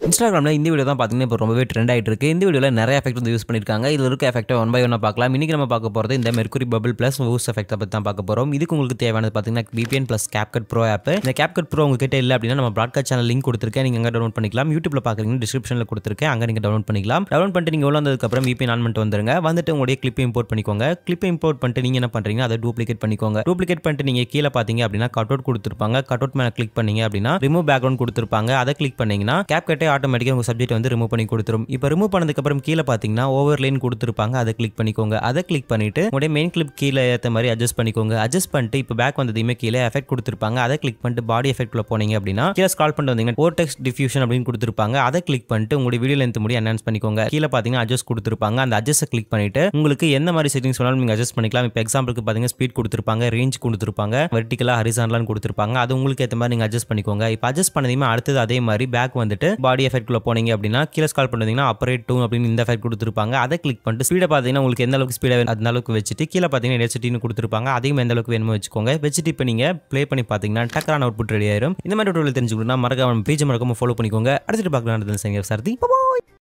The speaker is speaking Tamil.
இன்ஸ்டாகிராமில் இந்த வீடியோ தான் பார்த்தீங்கன்னா இப்போ ரொம்பவே ட்ரெண்ட் ஆகிட்டு இருக்கு இந்த வீடியோவில் நிறைய எஃபெக்ட் வந்து யூஸ் பண்ணியிருக்காங்க இதில் இருக்க எஃபெக்ட்டை ஒன் பை ஒன்னாக பார்க்கலாம் இன்னைக்கு நம்ம பார்க்க போகிறது இந்த மெர்க்குரி பபிள் ப்ளஸ் ஊஸ் எஃபெக்ட்டை பற்றி தான் பார்க்க போகிறோம் இதுக்கு உங்களுக்கு தேவையானது பார்த்தீங்கன்னா VPN plus CapCut pro app இந்த CapCut ப்ரோ உங்ககிட்ட இல்லை அப்படின்னா நம்ம ப்ராட்காஸ்ட் சேனல் லிங்க் கொடுத்துருக்கேன் நீங்கள் அங்கே டவுன்லோட் பண்ணிக்கலாம் யூடியூப்ல பார்க்குறீங்க டிஸ்கிரிப்ஷனில் கொடுத்துருக்கேன் அங்கே நீங்கள் டவுன்லோட் பண்ணிக்கலாம் டவுன்லோட் பண்ணிட்டு நீங்கள் உள்ள வந்ததுக்கப்புறம் VPN ஆன் பண்ணிட்டு வந்துருங்க வந்துட்டு உங்களுடைய கிளிப்பை இம்போர்ட் பண்ணிக்கோங்க கிளிப்பை இம்போர்ட் பண்ணிட்டு நீங்கள் என்ன பண்ணுறீங்க அதை டூப்ளிகேட் பண்ணிக்கோங்க டூப்ளிகேட் பண்ணிட்டு நீங்கள் கீழே பார்த்தீங்க அப்படின்னா கட் அவுட் கொடுத்துருப்பாங்க கட் அவுட் மேலே கிளிக் பண்ணீங்க அப்படின்னா ரிமூவ் பேக்ரவுண்ட் கொடுத்துருப்பாங்க அதை கிளிக் பண்ணீங்கன்னா கேப்கட்டே ஆட்டோமேட்டிக்காக உங்கள் சப்ஜெக்ட் வந்து ரிமூவ் பண்ணி கொடுத்துரும் இப்போ ரிமூவ் பண்ணதுக்கப்புறம் கீழே பார்த்தீங்கன்னா ஓவர் லைன் கொடுத்துருப்பாங்க அதை கிளிக் பண்ணிக்கோங்க அதை கிளிக் பண்ணிட்டு உங்களுடைய மெயின் கிளிப் கீழே ஏற்ற மாதிரி அட்ஜஸ்ட் பண்ணிக்கோங்க அட்ஜஸ்ட் பண்ணிட்டு இப்போ பேக் வந்ததையுமே கீழே எஃபெக்ட் கொடுத்துருப்பாங்க அதை கிளிக் பண்ணிட்டு பாடி எஃபெக்ட்ல போனீங்க அப்படின்னா கீழே ஸ்கால் பண்ணிட்டு வந்தீங்கன்னா ஓட்டெக்ஸ் டிஃபியூஷன் அப்படின்னு கொடுத்துருப்பாங்க அதை கிளிக் பண்ணிட்டு உங்களுடைய வீடியோ லென்த் முடி என்ஹான்ஸ் பண்ணிக்கோங்க கீழே பார்த்தீங்கன்னா அட்ஜஸ்ட் கொடுத்துருப்பாங்க அந்த அட்ஜஸ்ட்டை கிளிக் பண்ணிட்டு உங்களுக்கு எந்த மாதிரி செட்டிங்ஸ் வேணாலும் நீங்கள் அட்ஜஸ்ட் பண்ணிக்கலாம் இப்போ எக்ஸாம்பிளுக்கு பார்த்தீங்கன்னா ஸ்பீட் கொடுத்துருப்பாங்க ரேஞ்ச் கொடுத்துருப்பாங்க வெர்டிகலாக ஹரிசான்லான்னு கொடுத்துருப்பாங்க அது உங்களுக்கு ஏற்ற மாதிரி நீங்கள் அட்ஜஸ்ட் பண்ணிக்கோங்க இப்போ அட்ஜஸ்ட் பண்ணதையுமே அடுத்தது அதே மாதிரி பேக் வந்துட்டு பாடி எஃபெக்ட்ல போனீங்க அப்படின்னா கீழே ஸ்கால் பண்ணுறீங்கன்னா அப்பரேட் டூ அப்படின்னு இந்த எஃபெக்ட் கொடுத்துருப்பாங்க அதை கிளிக் பண்ணிட்டு ஸ்பீடை பார்த்தீங்கன்னா உங்களுக்கு எந்த அளவுக்கு ஸ்பீடாக அந்த அளவுக்கு வச்சுட்டு கீழே பார்த்தீங்கன்னா நெட்சிட்டின்னு கொடுத்துருப்பாங்க அதையும் எந்த அளவுக்கு வேணுமோ வச்சுக்கோங்க வச்சுட்டு இப்போ நீங்கள் ப்ளே பண்ணி பார்த்தீங்கன்னா டக்கரான அவுட்புட் ரெடி ஆயிரும் இந்த மாதிரி டூட்டோரியல் தெரிஞ்சுக்கணும்னா மறக்காம பேஜ் மறக்காம ஃபாலோ பண்ணிக்கோங்க அடுத்துட்டு பார்க்கலாம் சரி சார்